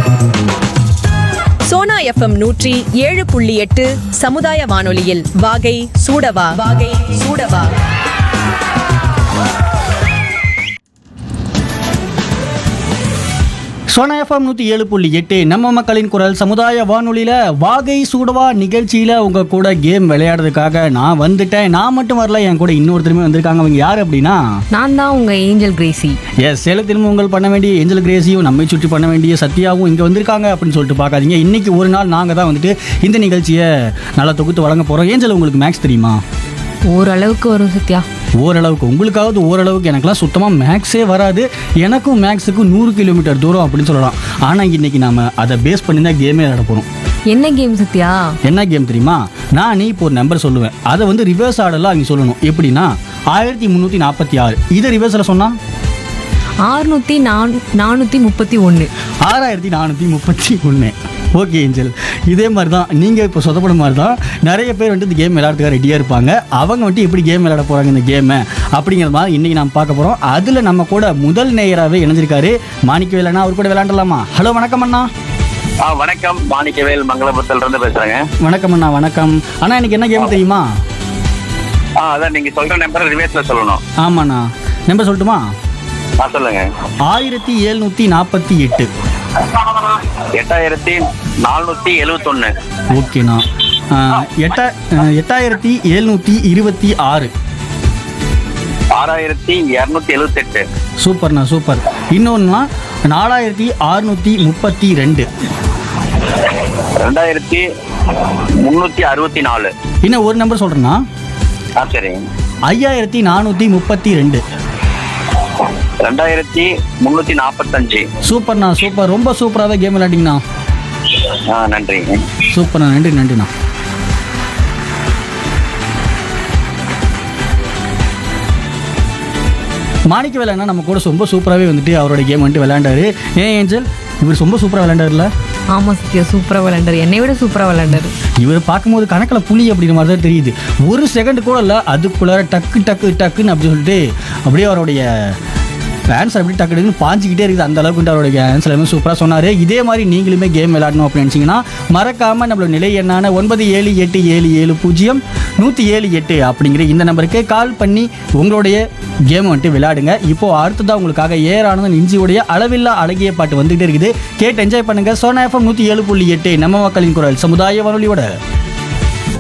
Sona FM நூற்றி ஏழு புள்ளி எட்டு சமுதாய வானொலியில் வாகை சூடவா வாகை சூடவா சோனா எஃப்எம் நூற்றி ஏழு புள்ளி எட்டு நம்ம மக்களின் குரல் சமுதாய வானொலியில் வாகை சூடவா நிகழ்ச்சியில் உங்கள் கூட கேம் விளையாடுறதுக்காக நான் வந்துட்டேன் நான் மட்டும் வரல என் கூட இன்னொருத்தருமே வந்திருக்காங்க அவங்க யார் அப்படின்னா நான் தான் உங்க ஏஞ்சல் கிரேசி எஸ் சேலத்திலும் உங்கள் பண்ண வேண்டிய ஏஞ்சல் கிரேசியும் நம்மை சுற்றி பண்ண வேண்டிய சத்யாவும் இங்கே வந்திருக்காங்க அப்படின்னு சொல்லிட்டு பார்க்காதீங்க இன்னைக்கு ஒரு நாள் நாங்கள் தான் வந்துட்டு இந்த நிகழ்ச்சியை நல்லா தொகுத்து வழங்க போகிறோம் ஏஞ்சல் உங்களுக்கு மேக்ஸ் தெரியுமா ஓரளவுக்கு வரும் சத்யா ஓரளவுக்கு உங்களுக்காவது ஓரளவுக்கு எனக்குலாம் சுத்தமாக மேக்ஸே வராது எனக்கும் மேக்ஸுக்கும் நூறு கிலோமீட்டர் தூரம் அப்படின்னு சொல்லலாம் ஆனால் இன்னைக்கு நாம அதை பேஸ் பண்ணி தான் கேமே விளையாட போகிறோம் என்ன கேம் சத்யா என்ன கேம் தெரியுமா நான் நீ இப்போ ஒரு நம்பர் சொல்லுவேன் அதை வந்து ரிவர்ஸ் ஆர்டரில் அவங்க சொல்லணும் எப்படின்னா ஆயிரத்தி முந்நூற்றி நாற்பத்தி ஆறு இதை ரிவர்ஸில் சொன்னால் ஆறுநூத்தி நான் நானூத்தி முப்பத்தி ஒன்று ஆறாயிரத்தி நானூற்றி முப்பத்தி ஒன்று ஓகே ஏஞ்சல் இதே மாதிரி தான் நீங்கள் இப்போ சொதப்பட மாதிரி தான் நிறைய பேர் வந்துட்டு இந்த கேம் விளையாடுறதுக்காக ரெடியாக இருப்பாங்க அவங்க வந்துட்டு எப்படி கேம் விளையாட போகிறாங்க இந்த கேமை அப்படிங்கிற மாதிரி இன்றைக்கி நாம் பார்க்க போகிறோம் அதில் நம்ம கூட முதல் நேயராகவே இணைஞ்சிருக்காரு மாணிக்க வேலைனா அவர் கூட விளையாண்டலாமா ஹலோ வணக்கம் அண்ணா ஆ வணக்கம் மாணிக்கவேல் மங்களபுரத்துல இருந்து பேசுறேங்க வணக்கம் அண்ணா வணக்கம் அண்ணா எனக்கு என்ன கேம் தெரியுமா ஆ அதான் நீங்க சொல்ற நம்பர் ரிவேஸ்ல சொல்லணும் ஆமாண்ணா நம்பர் சொல்லட்டுமா ஆ சொல்லுங்க ஆயிரத்தி எழுநூற்றி நாற்பத்தி எட்டு எட்டாயிரத்தி நானூத்தி எழுவத்தொன்னு ஓகேண்ணா ஆ, எட்டா ஆ, எட்டாயிரத்தி எழுநூற்றி இருபத்தி ஆறு ஆறாயிரத்தி இருநூத்தி எழுவத்தெட்டு சூப்பர்ண்ணா சூப்பர் இன்னொன்னா நாலாயிரத்தி அறுநூற்றி முப்பத்தி ரெண்டு ரெண்டாயிரத்தி முன்னூத்தி அறுபத்தி நாலு இன்னும் ஒரு நம்பர் சொல்கிறேன்னா ஆ சரிங்க ஐயாயிரத்தி நானூற்றி முப்பத்தி ரெண்டு ரெண்டாயிரத்தி முன்னூத்தி நாற்பத்தஞ்சு சூப்பர்ண்ணா சூப்பர் ரொம்ப சூப்பராக தான் கேம் விளையாண்டிங்கண்ணா ஆ நன்றிங்க சூப்பர்ண்ணா நன்றி நன்றிண்ணா மாணிக்க வேலைன்னா நம்ம கூட ரொம்ப சூப்பராகவே வந்துட்டு அவரோட கேம் வந்துட்டு விளையாண்டாரு ஏன் ஏஞ்சல் இவர் ரொம்ப சூப்பராக விளையாண்டாருல ஆமா சத்யா சூப்பரா விளையாண்டாரு என்னை விட சூப்பரா விளையாண்டாரு இவர் பார்க்கும்போது கணக்கில் புலி அப்படிங்கிற மாதிரி தான் தெரியுது ஒரு செகண்ட் கூட இல்லை அதுக்குள்ளார டக்கு டக்கு டக்குன்னு அப்படி சொல்லிட்டு அப்படியே அவருடைய ஆன்சர் அப்படி டக்கு டக்குன்னு பாஞ்சிக்கிட்டே இருக்குது அந்த அளவுக்கு வந்துட்டு அவருடைய ஆன்சர் எல்லாமே சூப்பராக சொன்னார் இதே மாதிரி நீங்களுமே கேம் விளையாடணும் அப்படின்னு நினச்சிங்கன்னா மறக்காமல் நம்மளோட நிலை எண்ணான ஒன்பது ஏழு எட்டு ஏழு ஏழு பூஜ்ஜியம் நூற்றி ஏழு எட்டு அப்படிங்கிற இந்த நம்பருக்கு கால் பண்ணி உங்களுடைய கேம் வந்துட்டு விளையாடுங்க இப்போ அடுத்ததாக உங்களுக்காக ஏர் ஆனந்தன் இஞ்சியுடைய அளவில்லா அழகிய பாட்டு வந்துகிட்டே இருக்குது கேட்டு என்ஜாய் பண்ணுங்க சோனா எஃப்எம் நூற்றி ஏழு புள்ளி எட்டு நம்ம மக்களின் குரல் சமுதாய வானொலியோட